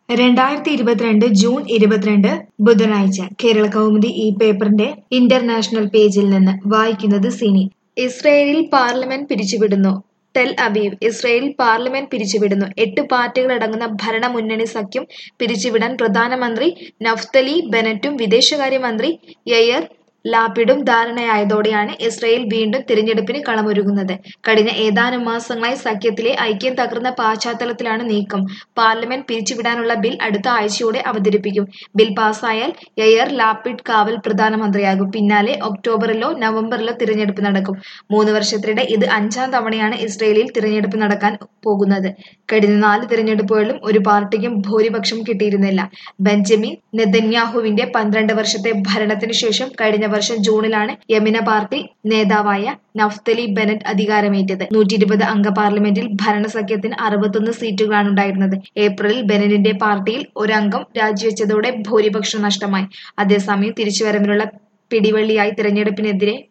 രണ്ടായിരത്തി ഇരുപത്തിരണ്ട് ജൂൺ ഇരുപത്തിരണ്ട് ബുധനാഴ്ച കേരള കൗമുദി ഈ പേപ്പറിന്റെ ഇന്റർനാഷണൽ പേജിൽ നിന്ന് വായിക്കുന്നത് സിനി ഇസ്രയേലിൽ പാർലമെന്റ് പിരിച്ചുവിടുന്നു ടെൽ അവീവ് ഇസ്രയേലിൽ പാർലമെന്റ് പിരിച്ചുവിടുന്നു എട്ട് പാർട്ടികളടങ്ങുന്ന ഭരണമുന്നണി സഖ്യം പിരിച്ചുവിടാൻ പ്രധാനമന്ത്രി നഫ്തലി ബെനറ്റും വിദേശകാര്യമന്ത്രി യയർ ലാപിഡും ധാരണയായതോടെയാണ് ഇസ്രയേൽ വീണ്ടും തിരഞ്ഞെടുപ്പിന് കളമൊരുങ്ങുന്നത് കഴിഞ്ഞ ഏതാനും മാസങ്ങളായി സഖ്യത്തിലെ ഐക്യം തകർന്ന പശ്ചാത്തലത്തിലാണ് നീക്കം പാർലമെന്റ് പിരിച്ചുവിടാനുള്ള ബിൽ അടുത്ത ആഴ്ചയോടെ അവതരിപ്പിക്കും ബിൽ പാസ്സായാൽ യയർ ലാപിഡ് കാവൽ പ്രധാനമന്ത്രിയാകും പിന്നാലെ ഒക്ടോബറിലോ നവംബറിലോ തിരഞ്ഞെടുപ്പ് നടക്കും മൂന്ന് വർഷത്തിനിടെ ഇത് അഞ്ചാം തവണയാണ് ഇസ്രയേലിൽ തിരഞ്ഞെടുപ്പ് നടക്കാൻ പോകുന്നത് കഴിഞ്ഞ നാല് തിരഞ്ഞെടുപ്പുകളിലും ഒരു പാർട്ടിക്കും ഭൂരിപക്ഷം കിട്ടിയിരുന്നില്ല ബെഞ്ചമിൻ നെതന്യാഹുവിന്റെ പന്ത്രണ്ട് വർഷത്തെ ഭരണത്തിന് ശേഷം കഴിഞ്ഞ വർഷം ജൂണിലാണ് യമിന പാർട്ടി നേതാവായ നഫ്തലി ബെനറ്റ് അധികാരമേറ്റത് നൂറ്റി ഇരുപത് അംഗ പാർലമെന്റിൽ ഭരണസഖ്യത്തിന് അറുപത്തൊന്ന് സീറ്റുകളാണ് ഉണ്ടായിരുന്നത് ഏപ്രിലിൽ ബെനറ്റിന്റെ പാർട്ടിയിൽ ഒരംഗം രാജിവെച്ചതോടെ ഭൂരിപക്ഷം നഷ്ടമായി അതേസമയം തിരിച്ചുവരവിനുള്ള പിടിവള്ളിയായി തിരഞ്ഞെടുപ്പിനെതിരെ